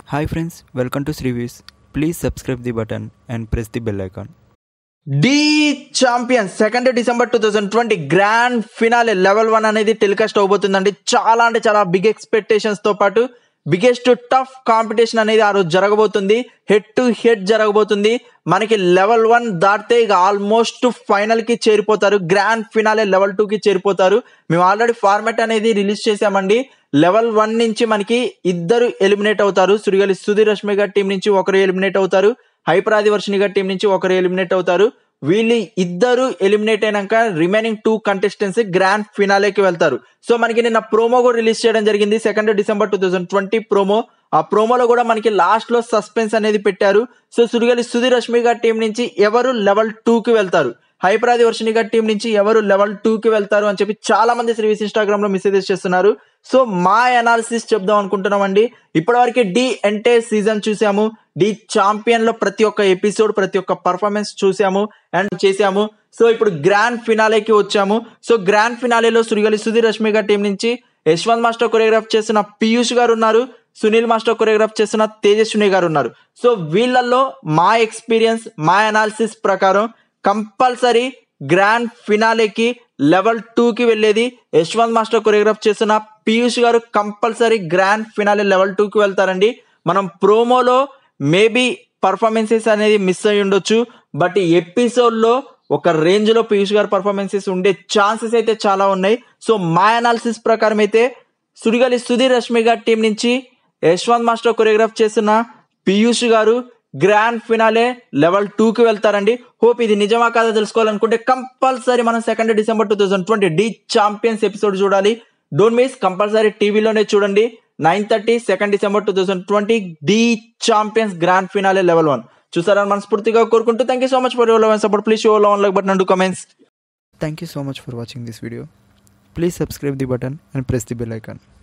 Hi friends, welcome to Srivis. Please subscribe the button and press the bell icon. The champion second December two thousand twenty grand finale level one అనేది telecast అవబోతుందండి చాలా అంటే చాలా big expectations తో పాటు biggest tough competition అనేది ఆ రోజు జరగబోతుంది హెడ్ టు హెడ్ జరగబోతుంది మనకి లెవెల్ వన్ దాటితే ఇక ఆల్మోస్ట్ ఫైనల్ కి చేరిపోతారు గ్రాండ్ ఫినాలే లెవెల్ టూ కి చేరిపోతారు మేము ఆల్రెడీ ఫార్మాట్ అనేది రిలీజ్ చేసామండి లెవెల్ వన్ నుంచి మనకి ఇద్దరు ఎలిమినేట్ అవుతారు సుడిగలి సుధీర్ రష్మి గారి టీం నుంచి ఒకరు ఎలిమినేట్ అవుతారు హైపరాది వర్షిని గారి టీం నుంచి ఒకరు ఎలిమినేట్ అవుతారు వీళ్ళు ఇద్దరు ఎలిమినేట్ అయినాక రిమైనింగ్ టూ కంటెస్టెంట్స్ గ్రాండ్ ఫినాలేకి వెళ్తారు సో మనకి నిన్న ప్రోమో కూడా రిలీజ్ చేయడం జరిగింది second December two thousand twenty promo ఆ ప్రోమోలో కూడా మనకి లాస్ట్ లో సస్పెన్స్ అనేది పెట్టారు సో సుడిగలి సుధీర్ రష్మి గారి టీం నుంచి ఎవరు లెవెల్ టూ కి వెళ్తారు హైపరాది వర్షిని గారి టీం నుంచి ఎవరు లెవెల్ టూ కి వెళ్తారు అని చెప్పి చాలా మంది శ్రీవిస్ ఇన్స్టాగ్రామ్ లో మెసేజెస్ చేస్తున్నారు సో మా అనాలిసిస్ చెప్దాం అనుకుంటున్నామండి ఇప్పటివరకు డి ఎంటే సీజన్ చూసాము డి ఛాంపియన్ లో ప్రతి ఒక్క ఎపిసోడ్ ప్రతి ఒక్క పర్ఫార్మెన్స్ చూసాము అండ్ చేసాము సో ఇప్పుడు గ్రాండ్ ఫినాలేకి వచ్చాము సో గ్రాండ్ ఫినాలేలో సురిగలి సుధీర్ రష్మి గారి టీం నుంచి యశ్వంత్ మాస్టర్ కొరియోగ్రాఫ్ చేసిన పీయూష్ గారు ఉన్నారు సునీల్ మాస్టర్ కొరియోగ్రాఫ్ చేసిన తేజస్విని గారు ఉన్నారు సో వీళ్ళల్లో మా ఎక్స్పీరియన్స్ మా అనాలిసిస్ ప్రకారం కంపల్సరీ గ్రాండ్ ఫినాలేకి లెవెల్ టూ కి వెళ్ళేది యశ్వంత్ మాస్టర్ కొరియోగ్రాఫ్ చేసిన పీయూష్ గారు compulsory grand finale level two కి వెళ్తారండి మనం ప్రోమోలో మేబీ పర్ఫార్మెన్సెస్ అనేది మిస్ అయి ఉండొచ్చు బట్ ఈ ఎపిసోడ్ లో ఒక రేంజ్ లో పీయూష్ గారు పర్ఫార్మెన్సెస్ ఉండే ఛాన్సెస్ అయితే చాలా ఉన్నాయి సో మా అనాలిసిస్ ప్రకారం అయితే సుడిగలి సుధీర్ రష్మి గారి టీం నుంచి యశ్వంత్ మాస్టర్ కొరియోగ్రాఫ్ చేసిన పీయూష్ గారు గ్రాండ్ ఫినాలే లెవెల్ టూ కి వెళ్తారండి హోప్ ఇది నిజమా కాదా తెలుసుకోవాలనుకుంటే కంపల్సరీ మనం second December two thousand twenty the champions episode చూడాలి డోంట్ మిస్ కంపల్సరీ టీవీలోనే చూడండి nine thirty second December two thousand twenty the champions grand finale level one చూసారని మనస్ఫూర్తిగా కోరుకుంటూ thank you so much for your love and support please show love like button and comments Thank you so much for watching this video. Please subscribe the button and press the bell icon.